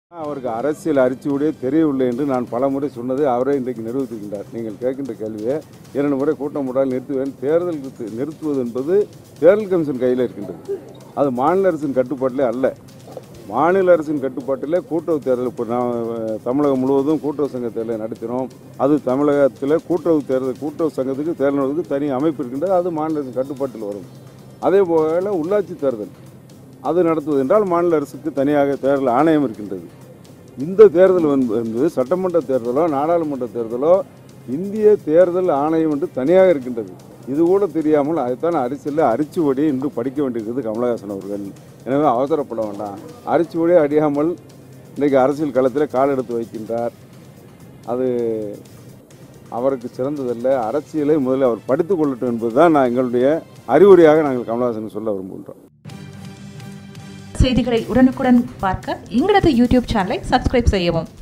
அவருக்கு அரசியல் அரிசியுடைய தெரியவில்லை என்று நான் பலமுறை சொன்னது அவரே இன்றைக்கு நிரூபித்திருக்கின்றார் நீங்கள் கேட்கின்ற கேள்வியை இரண்டு முறை கூட்டம் போட்டால் நிறுத்துவேன் தேர்தல் நிறுத்து- நிறுத்துவது என்பது தேர்தல் கமிஷன் கையில் இருக்கின்றது அது மாநில அரசின் கட்டுப்பாட்டிலே அல்ல மாநில அரசின் கட்டுப்பாட்டிலே கூட்டுறவு தேர்தல் இப்போ நான் அஹ், தமிழகம் முழுவதும் கூட்டுறவு சங்க தேர்தலை நடத்தினோம் அது தமிழகத்தில் கூட்டுறவு தேர்தல் கூட்டுறவு சங்கத்துக்கு தேர்தல் நடத்துக்கு தனி அமைப்பு இருக்கின்றது அது மாநில அரசின் கட்டுப்பாட்டில் வரும் அதே போல உள்ளாட்சி தேர்தல் அது நடத்துவது என்றால் மாநில அரசுக்கு தனியாக தேர்தல் ஆணையம் இருக்கின்றது இந்த தேர்தல் என்ப- என்பது சட்டமன்ற தேர்தலோ நாடாளுமன்ற தேர்தலோ இந்திய தேர்தல் ஆணையம் என்று தனியாக இருக்கின்றது இது கூட தெரியாமல் அதைத்தான் அரசியலில் அரிச்சுவடி என்று படிக்க வேண்டியிருக்கிறது கமலஹாசன் அவர்கள் எனவே அவசரப்பட வேண்டாம் அரிச்சுவடி அடியாமல் இன்றைக்கு அரசியல் களத்தில் கால் எடுத்து வைக்கின்றார் அது அவருக்கு சிறந்ததல்ல அரசியலை முதலில் அவர் படித்துக் கொள்ளட்டும் என்பதுதான் நான் எங்களுடைய அறிவுரையாக நாங்கள் கமலஹாசனுக்கு சொல்ல விரும்புகின்றோம் செய்திகளை உடனுக்குடன் பார்க்க எங்களது யூடியூப் சேனலை சப்ஸ்கிரைப் செய்யவும்